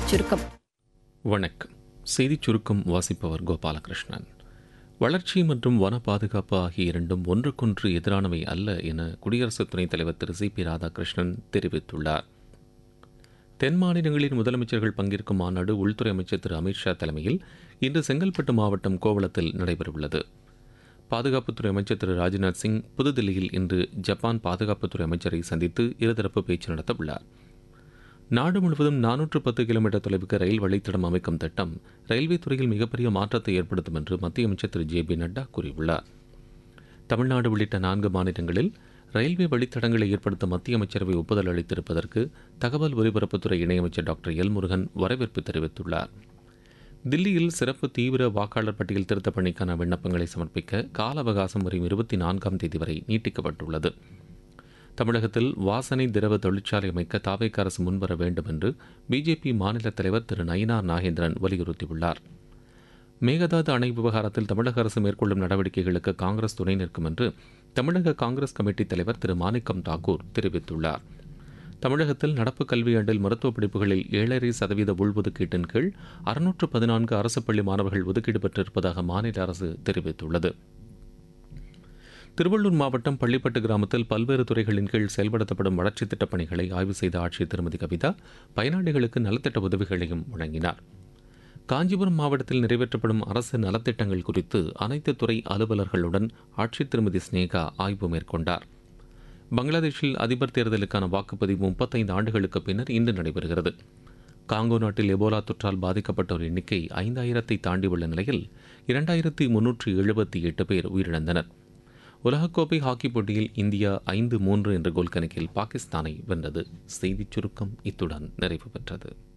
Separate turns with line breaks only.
செய்திச் சுருக்கம்
வணக்கம் செய்திச் சுருக்கம் வாசிப்பவர் கோபாலகிருஷ்ணன் வளர்ச்சி மற்றும் வன பாதுகாப்பு ஆகிய இரண்டும் ஒன்றுக்கொன்று எதிரானவை அல்ல என குடியரசு துணைத் தலைவர் திரு சி பி ராதாகிருஷ்ணன் தெரிவித்துள்ளார் தென் மாநிலங்களின் முதலமைச்சர்கள் பங்கேற்கும் மாநாடு உள்துறை அமைச்சர் திரு அமித்ஷா தலைமையில் இன்று செங்கல்பட்டு மாவட்டம் கோவளத்தில் நடைபெறவுள்ளது பாதுகாப்புத்துறை அமைச்சர் திரு ராஜ்நாத் சிங் புதுதில்லியில் இன்று ஜப்பான் பாதுகாப்புத்துறை அமைச்சரை சந்தித்து இருதரப்பு பேச்சு நடத்தவுள்ளார் நாடு முழுவதும் நானூற்று பத்து கிலோமீட்டர் தொலைவுக்கு ரயில் வழித்தடம் அமைக்கும் திட்டம் ரயில்வே துறையில் மிகப்பெரிய மாற்றத்தை ஏற்படுத்தும் என்று மத்திய அமைச்சர் திரு ஜே பி நட்டா கூறியுள்ளார் தமிழ்நாடு உள்ளிட்ட நான்கு மாநிலங்களில் ரயில்வே வழித்தடங்களை ஏற்படுத்த மத்திய அமைச்சரவை ஒப்புதல் அளித்திருப்பதற்கு தகவல் ஒலிபரப்புத்துறை இணையமைச்சர் டாக்டர் எல் முருகன் வரவேற்பு தெரிவித்துள்ளார் தில்லியில் சிறப்பு தீவிர வாக்காளர் பட்டியல் திருத்தப் பணிக்கான விண்ணப்பங்களை சமர்ப்பிக்க கால அவகாசம் வரும் இருபத்தி நான்காம் தேதி வரை நீட்டிக்கப்பட்டுள்ளது தமிழகத்தில் வாசனை திரவ தொழிற்சாலை அமைக்க தாவேக்க அரசு முன்வர வேண்டும் என்று பிஜேபி மாநில தலைவர் திரு நயினார் நாகேந்திரன் வலியுறுத்தியுள்ளார் மேகதாது அணை விவகாரத்தில் தமிழக அரசு மேற்கொள்ளும் நடவடிக்கைகளுக்கு காங்கிரஸ் துணை நிற்கும் என்று தமிழக காங்கிரஸ் கமிட்டி தலைவர் திரு மாணிக்கம் தாக்கூர் தெரிவித்துள்ளார் தமிழகத்தில் நடப்பு கல்வியாண்டில் மருத்துவ படிப்புகளில் ஏழரை சதவீத உள்ஒதுக்கீட்டின் கீழ் அறுநூற்று பதினான்கு அரசு பள்ளி மாணவர்கள் ஒதுக்கீடு பெற்றிருப்பதாக மாநில அரசு தெரிவித்துள்ளது திருவள்ளூர் மாவட்டம் பள்ளிப்பட்டு கிராமத்தில் பல்வேறு துறைகளின் கீழ் செயல்படுத்தப்படும் வளர்ச்சித் திட்டப் பணிகளை ஆய்வு செய்த ஆட்சியர் திருமதி கவிதா பயனாளிகளுக்கு நலத்திட்ட உதவிகளையும் வழங்கினார் காஞ்சிபுரம் மாவட்டத்தில் நிறைவேற்றப்படும் அரசு நலத்திட்டங்கள் குறித்து அனைத்து துறை அலுவலர்களுடன் ஆட்சியர் திருமதி ஸ்னேகா ஆய்வு மேற்கொண்டார் பங்களாதேஷில் அதிபர் தேர்தலுக்கான வாக்குப்பதிவு முப்பத்தைந்து ஆண்டுகளுக்கு பின்னர் இன்று நடைபெறுகிறது காங்கோ நாட்டில் எபோலா தொற்றால் பாதிக்கப்பட்டோர் எண்ணிக்கை ஐந்தாயிரத்தை தாண்டியுள்ள நிலையில் இரண்டாயிரத்தி முன்னூற்றி எழுபத்தி எட்டு பேர் உயிரிழந்தனர் உலகக்கோப்பை ஹாக்கி போட்டியில் இந்தியா ஐந்து மூன்று என்ற கோல் கணக்கில் பாகிஸ்தானை வென்றது செய்திச் சுருக்கம் இத்துடன் நிறைவு பெற்றது